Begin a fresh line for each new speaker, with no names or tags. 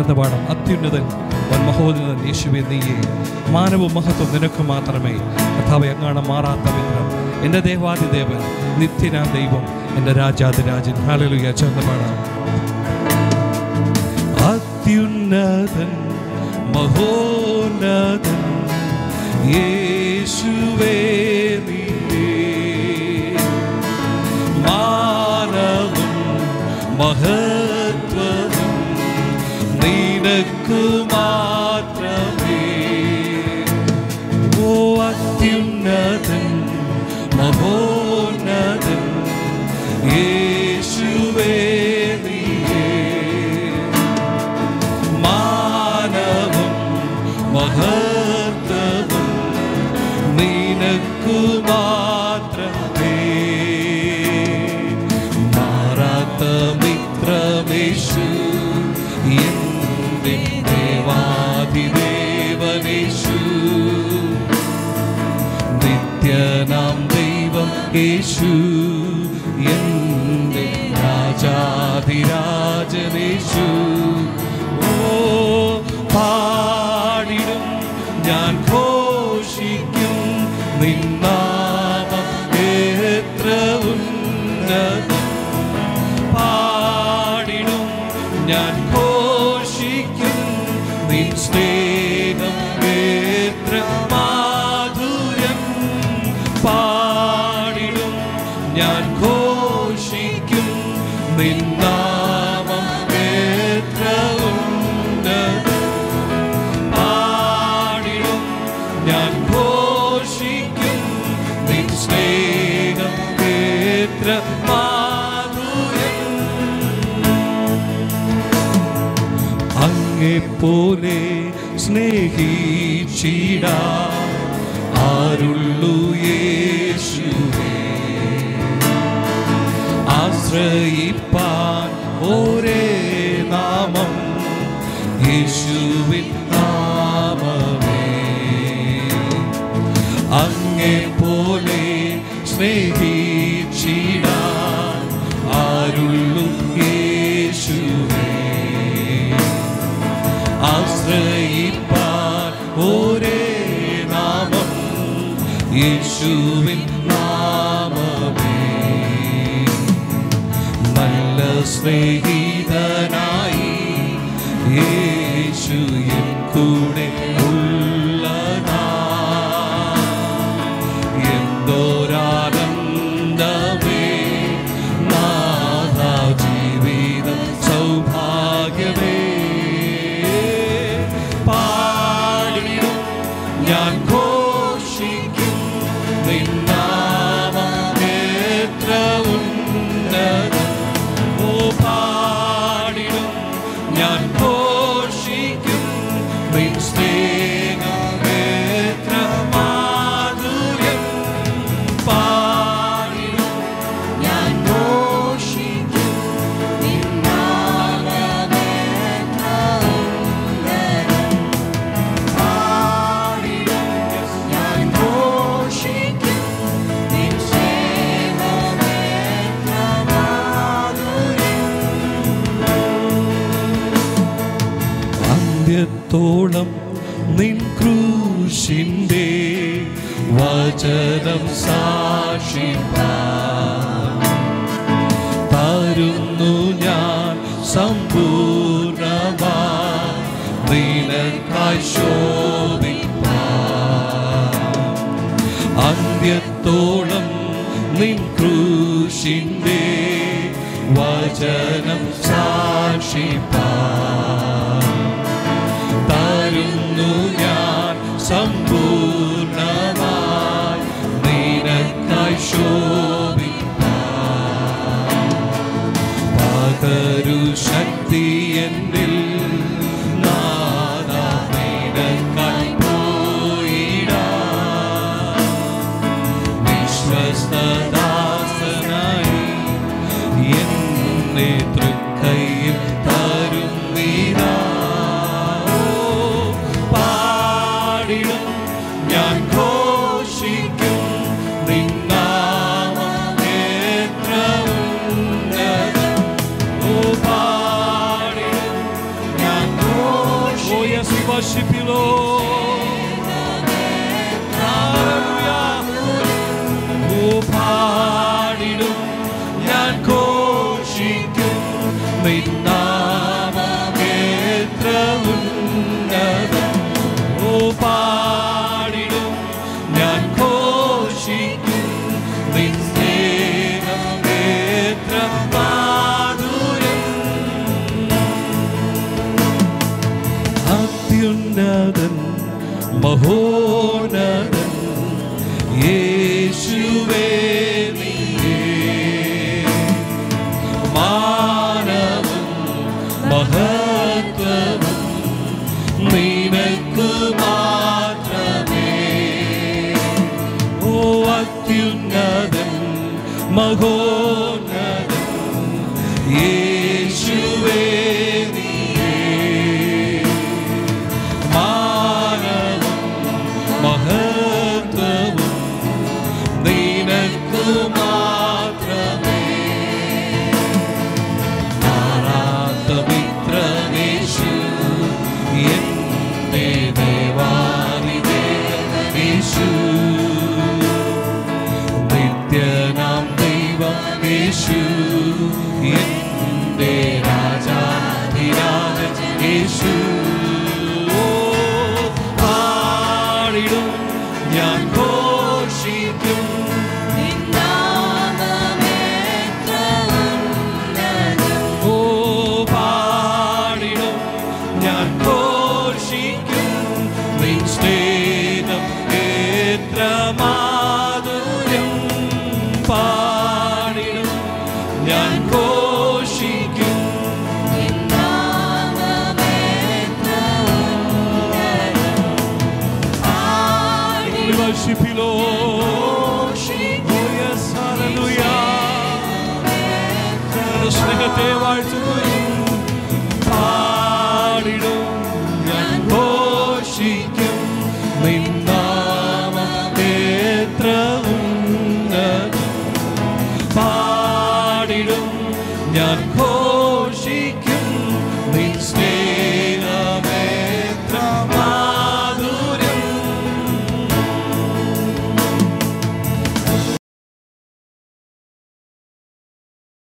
ചേർന്ന് പാടാം അത്യുന്നതൻ വൻ മഹോന്നതൻ യേശുവെ നീയേ മാനവും മഹത്വം നിനക്ക് മാത്രമേ കഥാവ് എങ്ങാണ് മാറാത്ത വിഗ്രഹം എൻ്റെ ദേവാദിദേവൻ നിത്യനാം ദൈവം എൻ്റെ രാജാതിരാജൻ ഹാലലുയ ചേർന്ന് പാടാം അത്യുന്നതൻ മഹോന്നതൻ യേശുവേ നീയേ മാനവും മഹത്വവും നിനക്കു മാത്രമേ ഓ അത്യുന്നതൻ മഹോന്നതൻ യേശുവേ നീയേ മാനവും മഹത്വവും നിനക്കു മാത്രമേ മാറാത്ത മിത്രമേശു എന്റെ ദേവാദിദേവനേശു നിത്യനാം ദൈവം യേശു എന്റെ രാജാതിരാജനേശു ഓ പാടിടും ഞാൻ ഘോഷിക്കും നിന്നാമം എത്ര ഉന്നതം പാടിടും ഞാൻ ഘോഷിക്കും നിൻ സ്നേഹം എത്ര മാധുര്യം പാടിടും ഞാൻ ഘോഷിക്കും നിൻ നാമം എത്ര ഉന്നതം പാടിടും ഞാൻ ഘോഷിക്കും നിൻ സ്നേഹം എത്ര മാധുര്യം അങ്ങെപ്പോലെ സ്നേഹിച്ചിട ആരുള്ളു യേശുവേ ആശ്രയിപ്പാൻ ഒരേ നാമം യേശുവിൻ നാമമേ അങ്ങെ പോലെ സ്നേഹിച്ചിടാൻ ആരുള്ളു യേശുവേ ആശ്രയിപ്പാൻ ഒരേ നാമം യേശുവിൻ നാമമേ നല്ല സ്നേഹിതനായി യേശു എൻ കൂടെ ഉള്ളതാ എന്തോരാനന്ദമേ നാഥ ജീവിതം സൗഭാഗ്യമേ പാടിടും ഞാൻ ഘോഷിക്കും നിന്നാമം എത്ര ഉന്നതം ഓ പാടിടും ഞാൻ ഘോഷിക്കും നിൻ സ്നേഹം എത്ര മാധുര്യം പാടിടും
ഞാൻ ഘോഷിക്കും നിൻ നാമമെത്ര ഉന്നതം. പാടിടും ഞാൻ ഘോഷിക്കും നിൻ സ്നേഹമെത്ര മാധുര്യം.
അന്ത്യത്തോളം നിൻ ക്രൂശിൻ്റെ വചനം സാക്ഷിപ്പാൻ തരുന്നു ഞാൻ സമ്പൂർണമാ നിനക്കായി ശോഭിപ്പാൻ അന്ത്യത്തോളം നിൻ ക്രൂശിൻ്റെ വചനം സാക്ഷിപ്പാൻ തരുന്നു ഞാൻ സമ്പൂർണമായി നിനക്കായി ശോഭിപ്പാൻ പകരു ശക്തി എന്നിൽ നാദാ നിനക്കായി പോയിടാം വിശ്വസ്തദാസനായി എന്നെ തൃക്കൈയിൽ തരുന്നീരാ പാടിടും ഞാൻ ഘോഷിക്കും നിന്നാമം എത്ര ഉന്നതം. ഓ പാടിടും ഞാൻ ഘോഷിക്കും worship you, Lord. Hallelujah. ഓ പാടിടും ഞാൻ ഘോഷിക്കും നിന്നാമേത്ര ഉന്നതം ഓ പാടിടും ഞാൻ ഘോഷിക്കും നിൻ സ്നേഹമേത്ര മാധുര്യം അത്യുന്നതൻ മഹോന്നതൻ യേശുവേ നീയേ മാനവും മഹത്വവും നിനക്ക് മാത്രമേ ഓ അത്യുന്നതൻ മഹോന്നതൻ യേശുവേ നീയേ മാനവും മഹത്വവും നിനക്ക് മാത്രമേ ആരാധമിത്രമേശു എന്റെ ദേവാദിദേവനേശു നിത്യനാം ദൈവമേശു എന്റെ രാജാധിരാജൻ യേശു ഓ, പാടിടും ഞാൻ ഘോഷിക്കും ഓ പാടിടും ഞാൻ ഘോഷിക്കും നിൻ സ്നേഹം എത്ര മാധുര്യം പാടിടും ഞാൻ ഘോഷിക്കും We worship you, Lord. Oh, yes, hallelujah. നിന്റെ സ്നേഹത്തെ വാഴ്ത്തുകയും പാടിടും ഞാൻ ഘോഷിക്കും